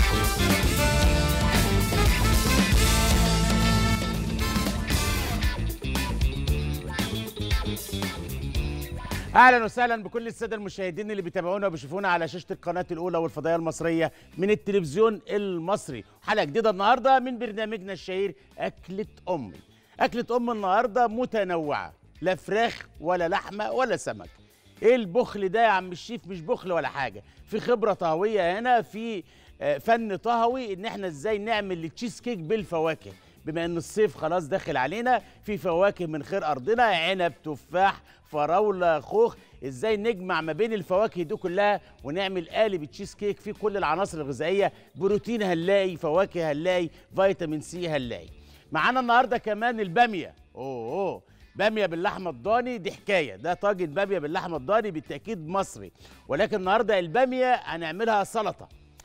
اهلا وسهلا بكل الساده المشاهدين اللي بيتابعونا وبيشوفونا على شاشه القناه الاولى والفضائيه المصريه من التلفزيون المصري حلقه جديده النهارده من برنامجنا الشهير اكله امي اكله ام النهارده متنوعه لا فراخ ولا لحمه ولا سمك ايه البخل ده يا عم الشيف مش بخل ولا حاجه في خبره طهويه هنا في آه، فن طهوي ان احنا ازاي نعمل التشيز كيك بالفواكه بما ان الصيف خلاص داخل علينا في فواكه من خير ارضنا عنب تفاح فراوله خوخ ازاي نجمع ما بين الفواكه دي كلها ونعمل قالب تشيز كيك فيه كل العناصر الغذائيه بروتين هنلاقي فواكه هنلاقي فيتامين سي هنلاقي معانا النهارده كمان الباميه اوه, أوه. باميه باللحمه الضاني دي حكايه ده طاجن باميه باللحمه الضاني بالتاكيد مصري ولكن النهارده الباميه هنعملها سلطه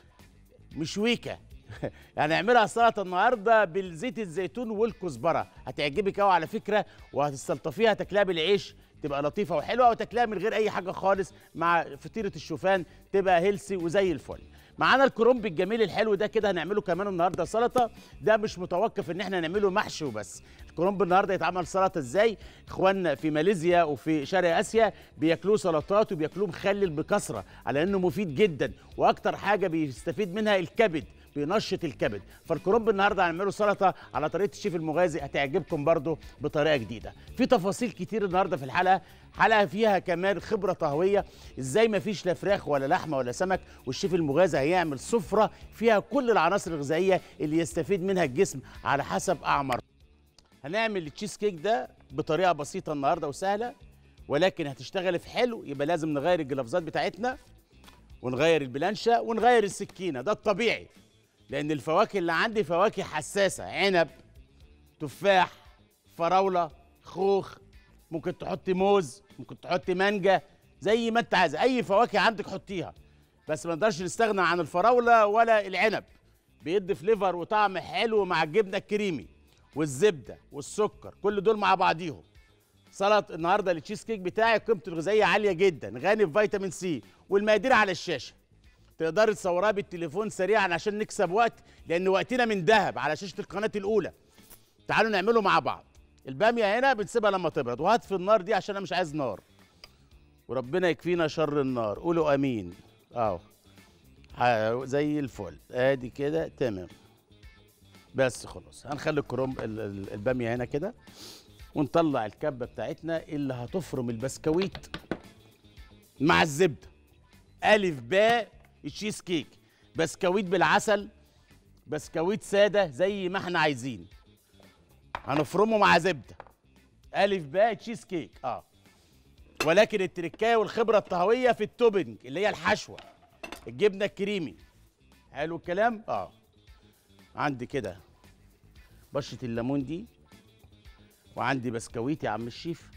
مش ويكا يعني اعملها سلطه النهارده بالزيت الزيتون والكزبره هتعجبك قوي على فكره وهتستلطفيها تاكلها بالعيش تبقى لطيفه وحلوه وتاكلها من غير اي حاجه خالص مع فطيره الشوفان تبقى هيلسي وزي الفل معانا الكرنب الجميل الحلو ده كده هنعمله كمان النهارده سلطه ده مش متوقف ان احنا نعمله محشي وبس الكرنب النهارده يتعمل سلطه ازاي اخواننا في ماليزيا وفي شرق اسيا بياكلوه سلطات وبياكلوه مخلل بكثره على انه مفيد جدا واكتر حاجه بيستفيد منها الكبد بينشط الكبد فالكرنب النهارده هنعمله سلطه على طريقه الشيف المغازي هتعجبكم برضو بطريقه جديده في تفاصيل كتير النهارده في الحلقه حلقه فيها كمان خبره طهويه ازاي ما فيش لا فراخ ولا لحمه ولا سمك والشيف المغازي هيعمل سفره فيها كل العناصر الغذائيه اللي يستفيد منها الجسم على حسب اعمار هنعمل التشيز كيك ده بطريقه بسيطه النهارده وسهله ولكن هتشتغل في حلو يبقى لازم نغير الجلافزات بتاعتنا ونغير البلانشه ونغير السكينه ده الطبيعي لان الفواكه اللي عندي فواكه حساسه عنب تفاح فراوله خوخ ممكن تحطي موز ممكن تحطي مانجا زي ما انت عايز اي فواكه عندك حطيها بس ما نقدرش نستغنى عن الفراوله ولا العنب بيدي فليفر وطعم حلو مع الجبنه الكريمي والزبده والسكر كل دول مع بعضيهم سلطه النهارده التشيز كيك بتاعي قيمته الغذائيه عاليه جدا غني بفيتامين سي والمقادير على الشاشه تقدري تصورها بالتليفون سريعا عشان نكسب وقت لان وقتنا من ذهب على شاشه القناه الاولى تعالوا نعمله مع بعض الباميه هنا بنسيبها لما تبرد وهطفي النار دي عشان انا مش عايز نار وربنا يكفينا شر النار قولوا امين اهو ح- زي الفل ادي كده تمام بس خلاص هنخلي الكرنب ال- ال- الباميه هنا كده ونطلع الكبه بتاعتنا اللي هتفرم البسكويت مع الزبده الف باء التشيز كيك بسكويت بالعسل بسكويت ساده زي ما احنا عايزين هنفرمه مع زبده الف باء تشيز كيك اه ولكن التركايه والخبره الطهويه في التوبنج اللي هي الحشوه الجبنه الكريمي حلو الكلام اه عندي كده بشره الليمون دي وعندي بسكويت يا عم الشيف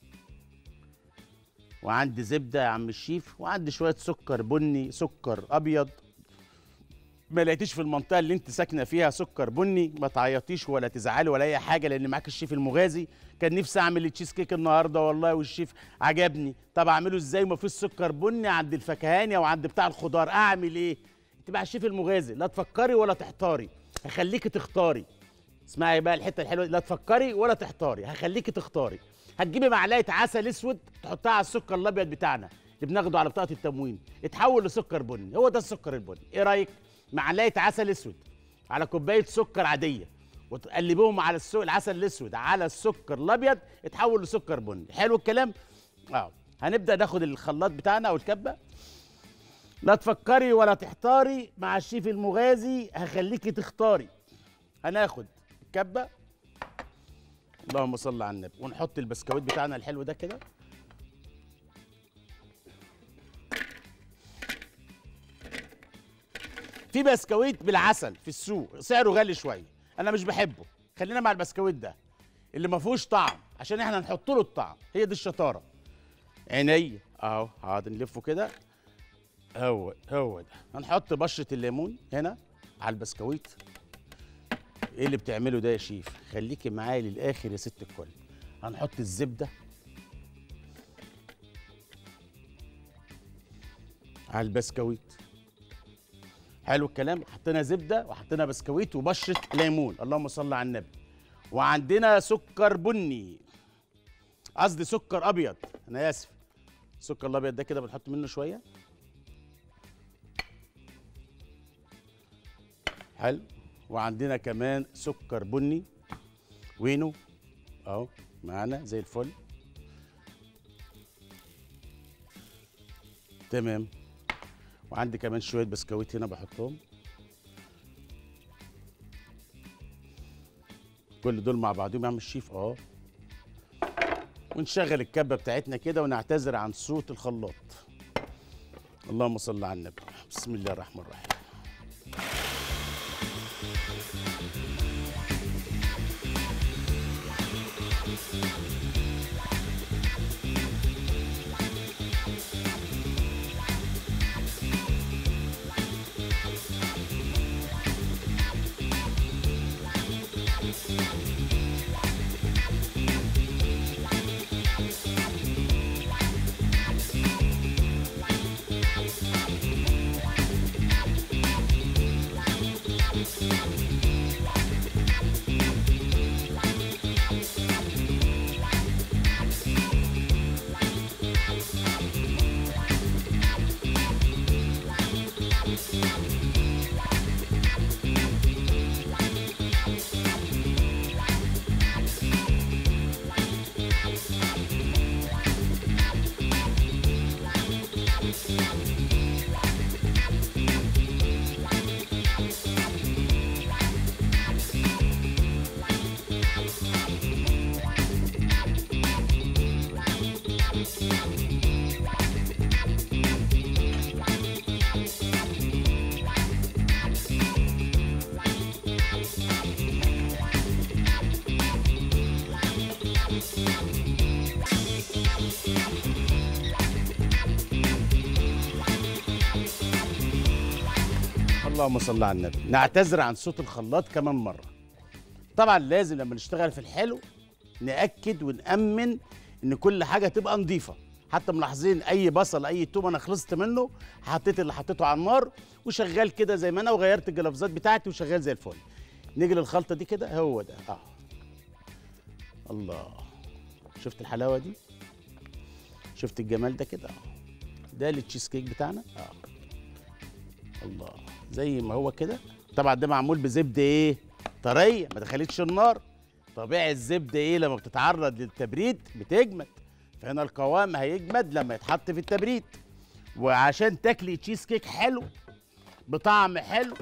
وعندي زبده يا عم الشيف وعندي شويه سكر بني سكر ابيض ما لقيتيش في المنطقه اللي انت ساكنه فيها سكر بني ما تعيطيش ولا تزعلي ولا اي حاجه لان معاك الشيف المغازي كان نفسي اعمل التشيز كيك النهارده والله والشيف عجبني طب اعمله ازاي وما فيش سكر بني عند الفكهاني او عند بتاع الخضار اعمل ايه انت مع الشيف المغازي لا تفكري ولا تحتاري هخليكي تختاري اسمعي بقى الحته الحلوه دي لا تفكري ولا تحتاري هخليكي تختاري هتجيبي معلقه عسل اسود تحطها على السكر الابيض بتاعنا اللي بناخده على بطاقه التموين اتحول لسكر بني هو ده السكر البني ايه رايك معلقه عسل اسود على كوبايه سكر عاديه وتقلبيهم على السوق العسل الاسود على السكر الابيض اتحول لسكر بني حلو الكلام اه هنبدا ناخد الخلاط بتاعنا او الكبه لا تفكري ولا تحتاري مع الشيف المغازي هخليكي تختاري هناخد الكبه اللهم صل على النبي ونحط البسكويت بتاعنا الحلو ده كده في بسكويت بالعسل في السوق سعره غالي شويه انا مش بحبه خلينا مع البسكويت ده اللي ما فيهوش طعم عشان احنا نحط له الطعم هي دي الشطاره عينيا اهو حاضر نلفه كده هو هو ده هنحط بشره الليمون هنا على البسكويت ايه اللي بتعمله ده يا شيف خليكي معايا للاخر يا ست الكل هنحط الزبده على البسكويت حلو الكلام حطينا زبده وحطينا بسكويت وبشره ليمون اللهم صل على النبي وعندنا سكر بني قصدي سكر ابيض انا اسف السكر الابيض ده كده بنحط منه شويه حلو وعندنا كمان سكر بني وينه اهو معانا زي الفل تمام وعندي كمان شويه بسكويت هنا بحطهم كل دول مع بعضهم يا عم الشيف اه ونشغل الكبه بتاعتنا كده ونعتذر عن صوت الخلاط اللهم صل على النبي بسم الله الرحمن الرحيم اللهم صل على النبي نعتذر عن صوت الخلاط كمان مره طبعا لازم لما نشتغل في الحلو ناكد ونامن ان كل حاجه تبقى نظيفه حتى ملاحظين اي بصل اي توم انا خلصت منه حطيت اللي حطيته على النار وشغال كده زي ما انا وغيرت الجلافزات بتاعتي وشغال زي الفل نيجي للخلطه دي كده هو ده اه الله شفت الحلاوه دي شفت الجمال ده كده اه ده التشيز كيك بتاعنا اه الله زي ما هو كده طبعا ده معمول بزبده ايه طريه ما دخلتش النار طبيعي الزبده ايه لما بتتعرض للتبريد بتجمد فهنا القوام هيجمد لما يتحط في التبريد وعشان تاكلي تشيز كيك حلو بطعم حلو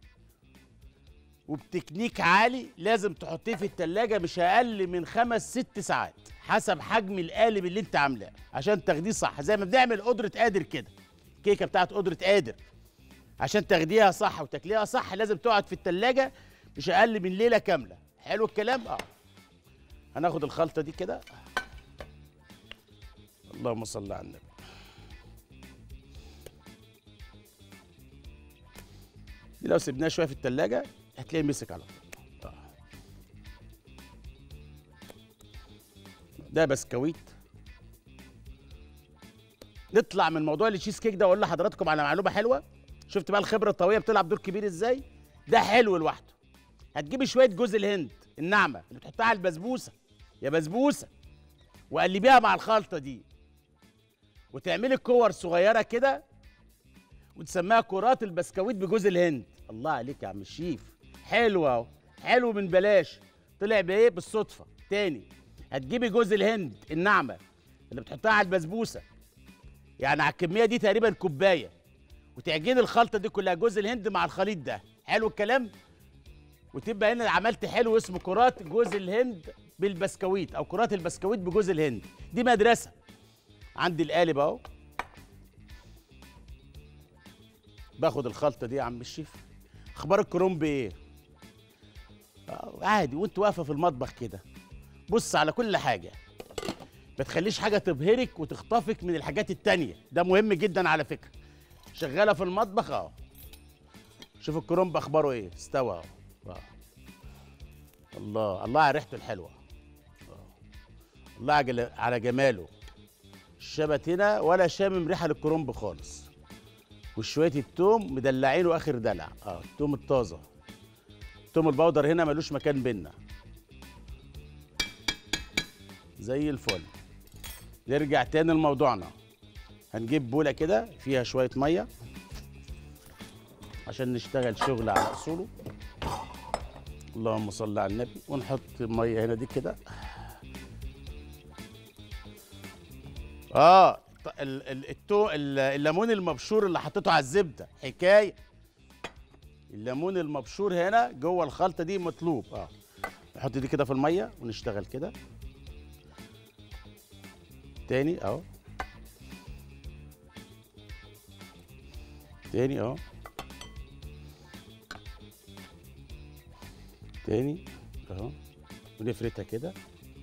وبتكنيك عالي لازم تحطيه في التلاجة مش أقل من خمس ست ساعات حسب حجم القالب اللي انت عاملاه عشان تاخديه صح زي ما بنعمل قدرة قادر كده الكيكة بتاعت قدرة قادر عشان تاخديها صح وتاكليها صح لازم تقعد في التلاجة مش أقل من ليلة كاملة حلو الكلام؟ اه هناخد الخلطة دي كده اللهم صل على النبي دي لو سيبناها شويه في التلاجة هتلاقيه مسك على طول آه. ده بسكويت نطلع من موضوع التشيز كيك ده واقول لحضراتكم على معلومه حلوه شفت بقى الخبره الطويله بتلعب دور كبير ازاي ده حلو لوحده هتجيبي شويه جوز الهند الناعمه اللي بتحطها على البسبوسه يا بسبوسه وقلبيها مع الخلطه دي وتعملي كور صغيره كده وتسميها كرات البسكويت بجوز الهند الله عليك يا عم الشيف حلو اهو حلو من بلاش طلع بايه بالصدفه تاني هتجيبي جوز الهند الناعمه اللي بتحطها على البسبوسه يعني على الكميه دي تقريبا كوبايه وتعجني الخلطه دي كلها جوز الهند مع الخليط ده حلو الكلام وتبقى هنا عملت حلو اسمه كرات جوز الهند بالبسكويت او كرات البسكويت بجوز الهند دي مدرسه عندي القالب اهو باخد الخلطه دي يا عم الشيف اخبار الكرنب ايه آه، عادي وانت واقفه في المطبخ كده بص على كل حاجه ما تخليش حاجه تبهرك وتخطفك من الحاجات التانية ده مهم جدا على فكره شغاله في المطبخ اهو شوف الكرنب اخباره ايه استوى اهو آه. الله الله على ريحته الحلوه آه. الله على على جماله الشبت هنا ولا شامم ريحه للكرنب خالص وشويه التوم مدلعينه اخر دلع اه التوم الطازه التوم البودر هنا ملوش مكان بينا زي الفل نرجع تاني لموضوعنا هنجيب بوله كده فيها شويه ميه عشان نشتغل شغل على اصوله اللهم صل على النبي ونحط الميه هنا دي كده اه ط- ال- ال- التو ال- الليمون المبشور اللي حطيته على الزبده حكايه الليمون المبشور هنا جوه الخلطه دي مطلوب اه نحط دي كده في الميه ونشتغل كده تاني اهو تاني اهو تاني اهو ونفردها كده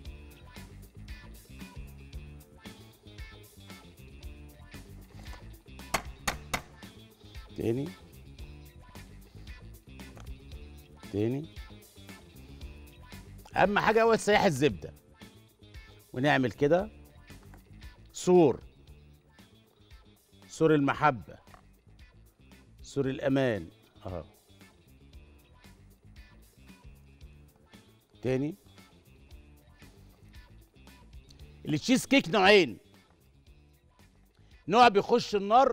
تاني تاني اهم حاجه هو تسيح الزبده ونعمل كده سور سور المحبه سور الامان اهو تاني التشيز كيك نوعين نوع بيخش النار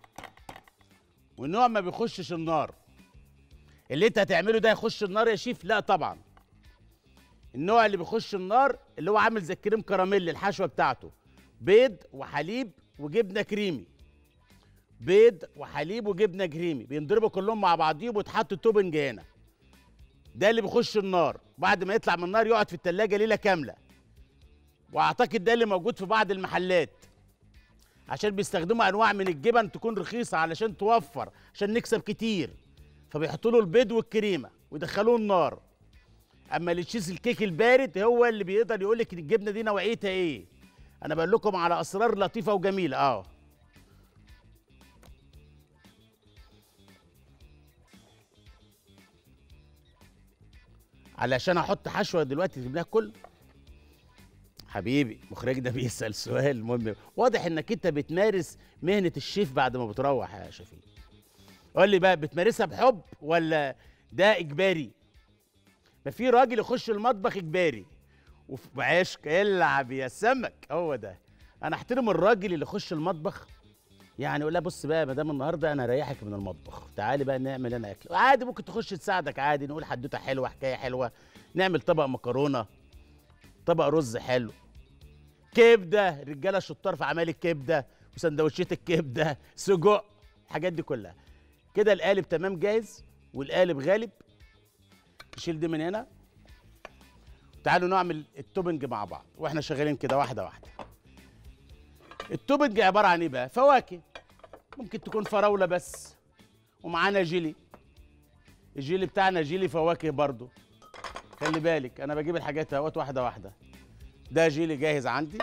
ونوع ما بيخشش النار اللي انت هتعمله ده يخش النار يا شيف لا طبعا النوع اللي بيخش النار اللي هو عامل زي الكريم كراميل الحشوه بتاعته بيض وحليب وجبنه كريمي بيض وحليب وجبنه كريمي بينضربوا كلهم مع بعضيهم ويتحط توبنج هنا ده اللي بيخش النار بعد ما يطلع من النار يقعد في التلاجة ليلة كاملة واعتقد ده اللي موجود في بعض المحلات عشان بيستخدموا انواع من الجبن تكون رخيصة علشان توفر عشان نكسب كتير فبيحطوا له البيض والكريمة ويدخلوه النار اما التشيز الكيك البارد هو اللي بيقدر يقول لك الجبنة دي نوعيتها ايه انا بقول لكم على اسرار لطيفة وجميلة اه علشان احط حشوه دلوقتي تجيب لها كل حبيبي مخرجنا بيسال سؤال مهم واضح انك انت بتمارس مهنه الشيف بعد ما بتروح يا شفيق قول لي بقى بتمارسها بحب ولا ده اجباري ما في راجل يخش المطبخ اجباري وفي عشق العب يا سمك هو ده انا احترم الراجل اللي يخش المطبخ يعني يقول لها بص بقى يا مدام النهارده انا اريحك من المطبخ تعالي بقى نعمل انا اكل عادي ممكن تخش تساعدك عادي نقول حدوته حلوه حكايه حلوه نعمل طبق مكرونه طبق رز حلو كبده رجاله شطار في اعمال الكبده وسندوتشات الكبده سجق الحاجات دي كلها كده القالب تمام جاهز والقالب غالب نشيل دي من هنا تعالوا نعمل التوبنج مع بعض واحنا شغالين كده واحده واحده التوبنج عباره عن ايه بقى فواكه ممكن تكون فراوله بس ومعانا جيلي الجيلي بتاعنا جيلي فواكه برضو خلي بالك انا بجيب الحاجات اهوت واحده واحده ده جيلي جاهز عندي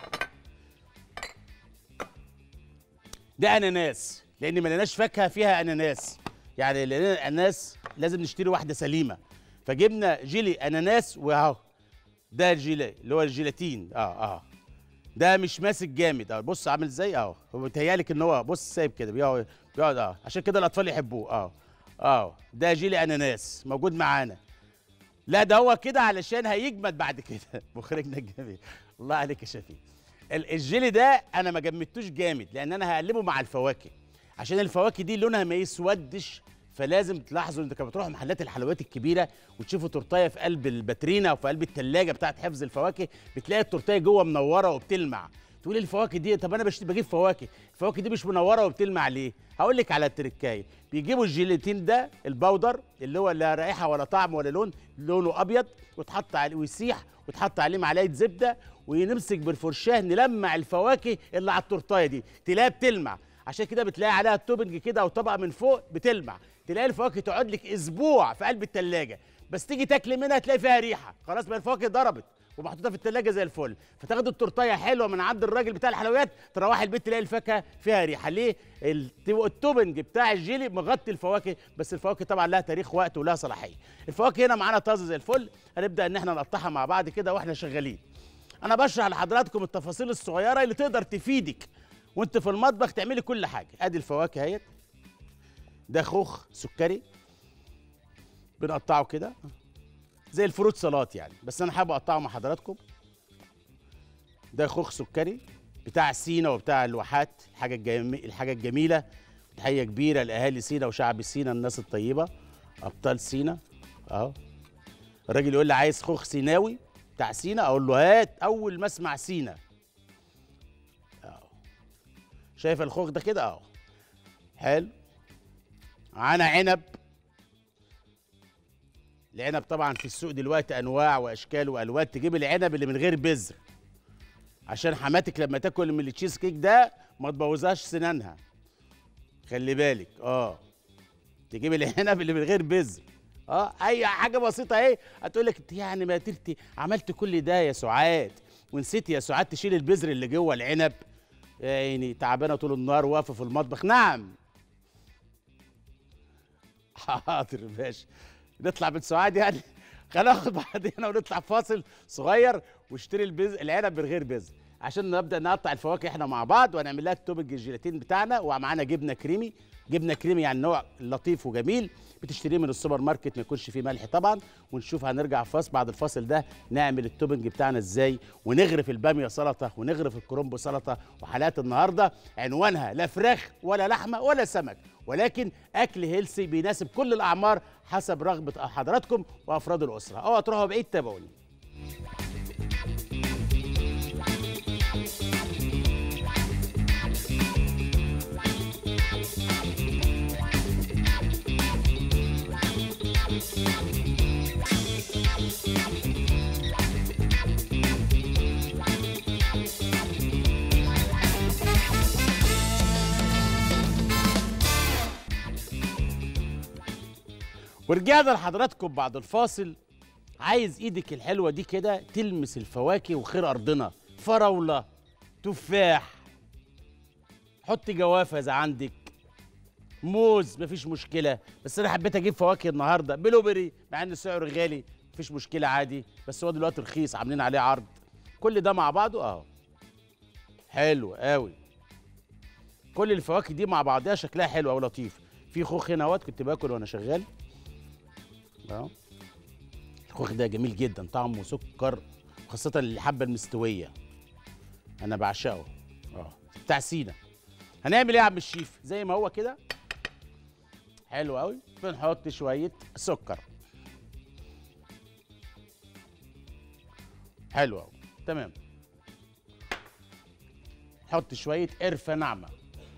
ده اناناس لان ما لناش فاكهه فيها اناناس يعني لان الاناناس لازم نشتري واحده سليمه فجبنا جيلي اناناس واهو ده الجيلي اللي هو الجيلاتين اه اه ده مش ماسك جامد اه بص عامل ازاي اه هو بيتهيألك ان هو بص سايب كده بيقعد بيقعد اه عشان كده الاطفال يحبوه اه اه ده جيلي اناناس موجود معانا لا ده هو كده علشان هيجمد بعد كده مخرجنا الجميل الله عليك يا شفيق ال- الجيلي ده انا ما جمدتوش جامد لان انا هقلبه مع الفواكه عشان الفواكه دي لونها ما يسودش فلازم تلاحظوا انت كما تروحوا محلات الحلويات الكبيره وتشوفوا تورتايه في قلب الباترينا او في قلب الثلاجه بتاعت حفظ الفواكه بتلاقي التورتايه جوه منوره وبتلمع تقول لي الفواكه دي طب انا بشت- بجيب فواكه الفواكه دي مش منوره وبتلمع ليه هقول لك على التركايه بيجيبوا الجيلاتين ده البودر اللي هو لا رائحه ولا طعم ولا لون لونه ابيض وتحط عليه ويسيح وتحط عليه معلقه زبده ونمسك بالفرشاه نلمع الفواكه اللي على التورتايه دي تلاقيها بتلمع عشان كده بتلاقي عليها التوبنج كده او طبقه من فوق بتلمع تلاقي الفواكه تقعد لك اسبوع في قلب التلاجة بس تيجي تاكلي منها تلاقي فيها ريحه خلاص بقى الفواكه ضربت ومحطوطه في التلاجة زي الفل فتاخد التورتايه حلوه من عند الراجل بتاع الحلويات تروحي البيت تلاقي الفاكهه فيها ريحه ليه الت- التوبنج بتاع الجيلي مغطي الفواكه بس الفواكه طبعا لها تاريخ وقت ولها صلاحيه الفواكه هنا معانا طازه زي الفل هنبدا ان احنا نقطعها مع بعض كده واحنا شغالين انا بشرح لحضراتكم التفاصيل الصغيره اللي تقدر تفيدك وانت في المطبخ تعملي كل حاجه ادي الفواكه اهيت ده خوخ سكري بنقطعه كده زي الفروت سلطات يعني بس انا حابب اقطعه مع حضراتكم ده خوخ سكري بتاع سينا وبتاع الواحات الحاجه الجميله الحاجه الجميله تحيه كبيره لاهالي سينا وشعب سينا الناس الطيبه ابطال سينا اهو الراجل يقول لي عايز خوخ سيناوي بتاع سينا اقول له هات اول ما اسمع سينا اهو شايف الخوخ ده كده اهو حلو معانا عنب العنب طبعا في السوق دلوقتي انواع واشكال والوان تجيب العنب اللي من غير بذر عشان حماتك لما تاكل من التشيز كيك ده ما تبوظهاش سنانها خلي بالك اه تجيب العنب اللي من غير بذر اه اي حاجه بسيطه اهي هتقول لك انت يعني ما ترتي عملت كل ده يا سعاد ونسيت يا سعاد تشيل البذر اللي جوه العنب يا عيني تعبانه طول النهار واقفه في المطبخ نعم حاضر ماشي نطلع من سعاد يعني خلينا ناخد بعضنا ونطلع فاصل صغير واشتري البز العنب من غير بذر عشان نبدا نقطع الفواكه احنا مع بعض ونعمل لها التوبنج الجيلاتين بتاعنا ومعانا جبنه كريمي جبنه كريمي يعني نوع لطيف وجميل بتشتريه من السوبر ماركت ما يكونش فيه ملح طبعا ونشوف هنرجع فاصل بعد الفاصل ده نعمل التوبنج بتاعنا ازاي ونغرف الباميه سلطه ونغرف الكرنب سلطه وحلقات النهارده عنوانها لا فراخ ولا لحمه ولا سمك ولكن اكل هيلسي بيناسب كل الاعمار حسب رغبه حضراتكم وافراد الاسره اوعوا تروحوا بعيد تابعوني ورجعنا لحضراتكم بعد الفاصل عايز ايدك الحلوه دي كده تلمس الفواكه وخير ارضنا فراوله تفاح حطي جوافه اذا عندك موز مفيش مشكله بس انا حبيت اجيب فواكه النهارده بلوبري مع ان سعره غالي مفيش مشكله عادي بس هو دلوقتي رخيص عاملين عليه عرض كل ده مع بعضه اهو حلو قوي كل الفواكه دي مع بعضها شكلها حلو او لطيف في خوخ هنا اهوت كنت باكل وانا شغال اه الخوخ ده جميل جدا طعمه سكر خاصة الحبة المستوية أنا بعشقه اه بتاع سينا هنعمل إيه يا عم الشيف؟ زي ما هو كده حلو أوي بنحط شوية سكر حلو أوي تمام حط شوية قرفة ناعمة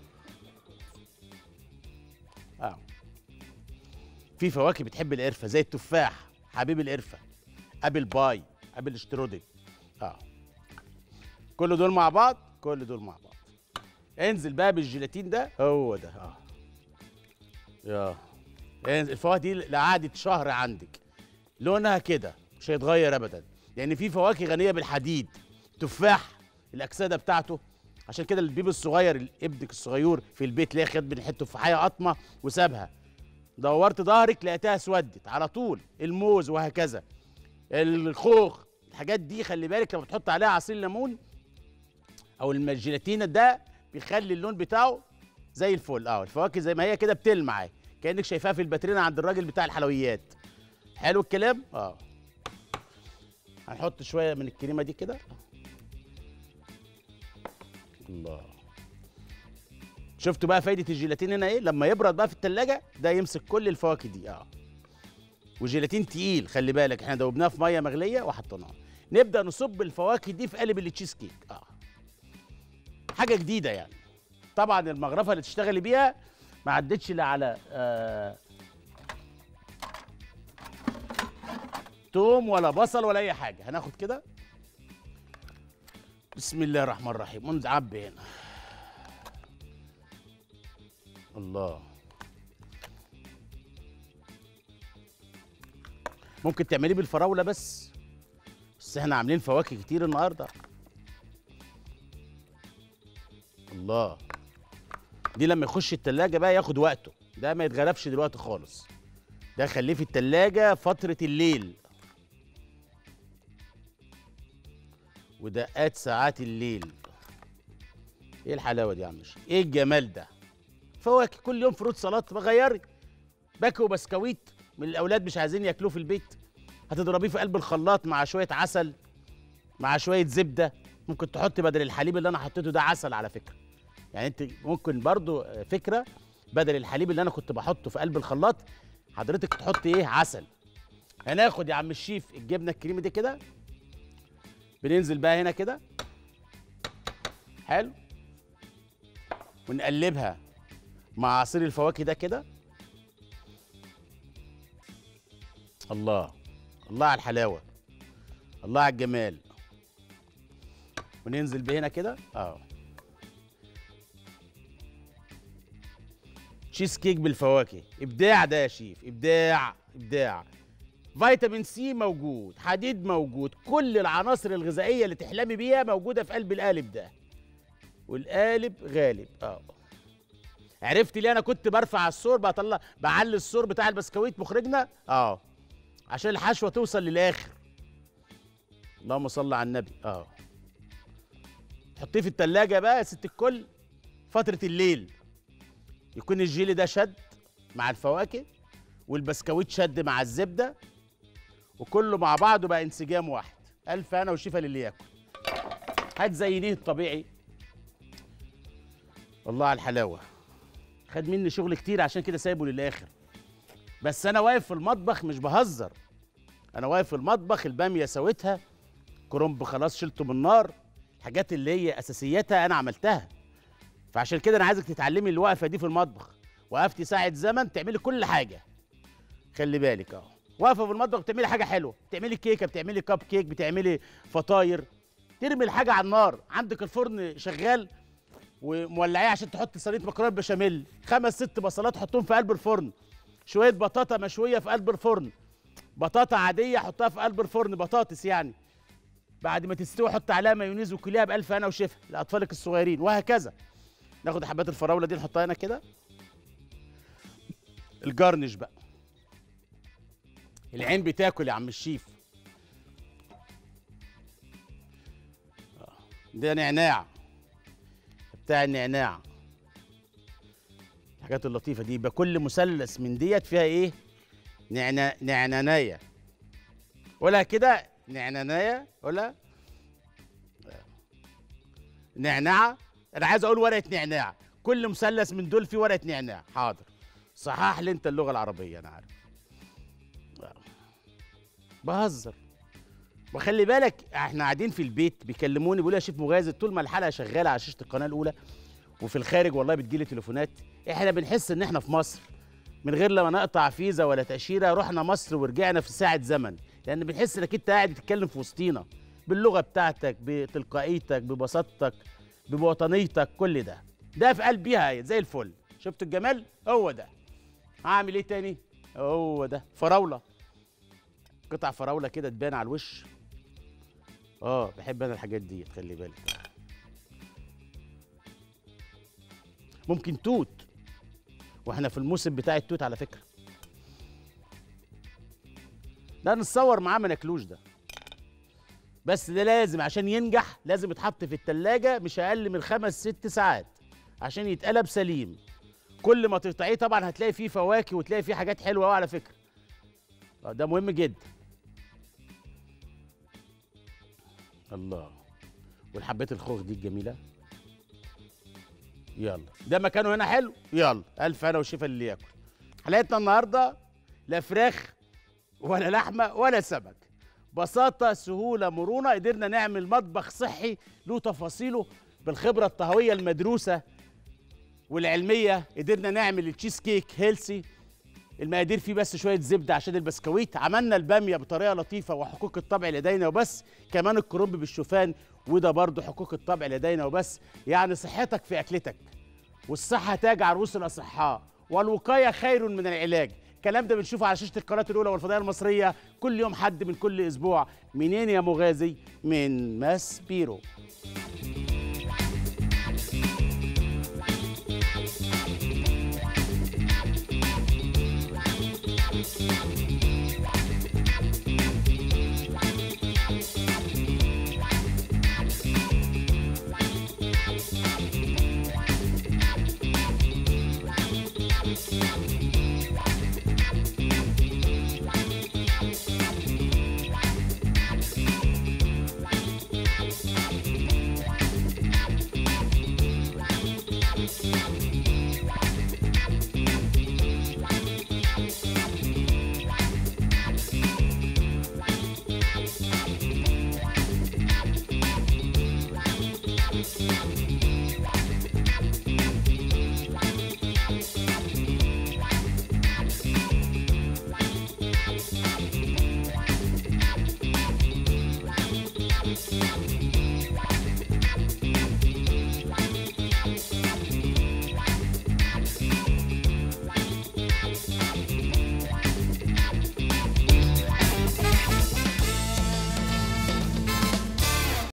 اه في فواكه بتحب القرفه زي التفاح حبيب القرفه ابل باي ابل شترودل اه كل دول مع بعض كل دول مع بعض انزل بقى بالجيلاتين ده هو ده اه يا انزل الفواكه دي لقعدة شهر عندك لونها كده مش هيتغير ابدا لان في فواكه غنيه بالحديد تفاح الاكسده بتاعته عشان كده البيبي الصغير ابنك الصغير في البيت ليه خد من حته تفاحيه قطمه وسابها دورت ظهرك لقيتها اسودت على طول الموز وهكذا الخوخ الحاجات دي خلي بالك لما تحط عليها عصير ليمون او الجيلاتينا ده بيخلي اللون بتاعه زي الفل اه الفواكه زي ما هي كده بتلمع كانك شايفاها في الباترينا عند الراجل بتاع الحلويات حلو الكلام اه هنحط شويه من الكريمه دي كده الله شفتوا بقى فايده الجيلاتين هنا ايه لما يبرد بقى في التلاجة ده يمسك كل الفواكه دي اه وجيلاتين تقيل خلي بالك احنا دوبناه في ميه مغليه وحطيناه نبدا نصب الفواكه دي في قالب التشيز كيك اه حاجه جديده يعني طبعا المغرفه اللي تشتغلي بيها ما عدتش لا على آه توم ولا بصل ولا اي حاجه هناخد كده بسم الله الرحمن الرحيم ونعبي هنا الله ممكن تعمليه بالفراوله بس بس احنا عاملين فواكه كتير النهارده الله دي لما يخش التلاجة بقى ياخد وقته ده ما يتغلبش دلوقتي خالص ده خليه في التلاجة فترة الليل ودقات ساعات الليل ايه الحلاوه دي يا عم الشيف ايه الجمال ده فواكه كل يوم فروت سلطه بغيري باكو وبسكويت من الاولاد مش عايزين ياكلوه في البيت هتضربيه في قلب الخلاط مع شويه عسل مع شويه زبده ممكن تحط بدل الحليب اللي انا حطيته ده عسل على فكره يعني انت ممكن برضو فكره بدل الحليب اللي انا كنت بحطه في قلب الخلاط حضرتك تحط ايه عسل هناخد يا عم الشيف الجبنه الكريمي دي كده بننزل بقى هنا كده حلو ونقلبها مع عصير الفواكه ده كده الله الله على الحلاوه الله على الجمال وننزل بهنا كده اه تشيز كيك بالفواكه ابداع ده يا شيف ابداع ابداع فيتامين سي موجود حديد موجود كل العناصر الغذائيه اللي تحلمي بيها موجوده في قلب القالب ده والقالب غالب اه عرفت ليه انا كنت برفع السور بطلع بعلي السور بتاع البسكويت مخرجنا اه عشان الحشوه توصل للاخر اللهم صل على النبي اه حطيه في التلاجة بقى يا ست الكل فترة الليل يكون الجيلي ده شد مع الفواكه والبسكويت شد مع الزبدة وكله مع بعضه بقى انسجام واحد ألف أنا وشفا للي ياكل هتزينيه الطبيعي الله على الحلاوة خد مني شغل كتير عشان كده سايبه للآخر بس أنا واقف في المطبخ مش بهزر أنا واقف في المطبخ البامية سويتها كرنب خلاص شلته من النار الحاجات اللي هي اساسياتها انا عملتها فعشان كده انا عايزك تتعلمي الوقفه دي في المطبخ وقفتي ساعه زمن تعملي كل حاجه خلي بالك اهو واقفه في المطبخ بتعملي حاجه حلوه بتعملي كيكه بتعملي كب كيك بتعملي فطاير ترمي الحاجه على النار عندك الفرن شغال ومولعيه عشان تحط صينيه مكرونه بشاميل خمس ست بصلات حطهم في قلب الفرن شويه بطاطا مشويه في قلب الفرن بطاطا عاديه حطها في قلب الفرن بطاطس يعني بعد ما تستوي حط عليها مايونيز وكليها بألف هنا وشفا لأطفالك الصغيرين وهكذا ناخد حبات الفراولة دي نحطها هنا كده الجرنش بقى العين بتاكل يا عم الشيف ده نعناع بتاع النعناع الحاجات اللطيفة دي يبقى كل مثلث من ديت فيها ايه نعنا نعنانية ولا كده نعنانية ولا نعناع انا عايز اقول ورقه نعناع كل مثلث من دول فيه ورقه نعناع حاضر صحح لي انت اللغه العربيه انا عارف بهزر وخلي بالك احنا قاعدين في البيت بيكلموني بيقولوا يا شيف مغازي طول ما الحلقه شغاله على شاشه القناه الاولى وفي الخارج والله بتجيلي تليفونات احنا بنحس ان احنا في مصر من غير لما نقطع فيزا ولا تاشيره رحنا مصر ورجعنا في ساعه زمن لان بنحس انك انت قاعد بتتكلم في وسطينا باللغه بتاعتك بتلقائيتك ببساطتك بوطنيتك كل ده ده في قلبيها زي الفل شفت الجمال هو ده هعمل ايه تاني هو ده فراوله قطع فراوله كده تبان على الوش اه بحب انا الحاجات دي خلي بالك ممكن توت واحنا في الموسم بتاع التوت على فكره ده نتصور معاه ما ناكلوش ده بس ده لازم عشان ينجح لازم يتحط في التلاجة مش أقل من خمس ست ساعات عشان يتقلب سليم كل ما تقطعيه طبعا هتلاقي فيه فواكه وتلاقي فيه حاجات حلوة أوي على فكرة ده مهم جدا الله والحبات الخوخ دي الجميلة يلا ده مكانه هنا حلو يلا ألف أنا وشفا اللي ياكل حلقتنا النهاردة لا فراخ ولا لحمة ولا سمك بساطة سهولة مرونة قدرنا نعمل مطبخ صحي له تفاصيله بالخبرة الطهوية المدروسة والعلمية قدرنا نعمل التشيز كيك هيلسي المقادير فيه بس شوية زبدة عشان البسكويت عملنا البامية بطريقة لطيفة وحقوق الطبع لدينا وبس كمان الكرنب بالشوفان وده برضه حقوق الطبع لدينا وبس يعني صحتك في أكلتك والصحة تاج عروس الأصحاء والوقاية خير من العلاج الكلام ده بنشوفه على شاشه القناه الاولى والفضائيه المصريه كل يوم حد من كل اسبوع منين يا مغازي من ماس بيرو Thank you.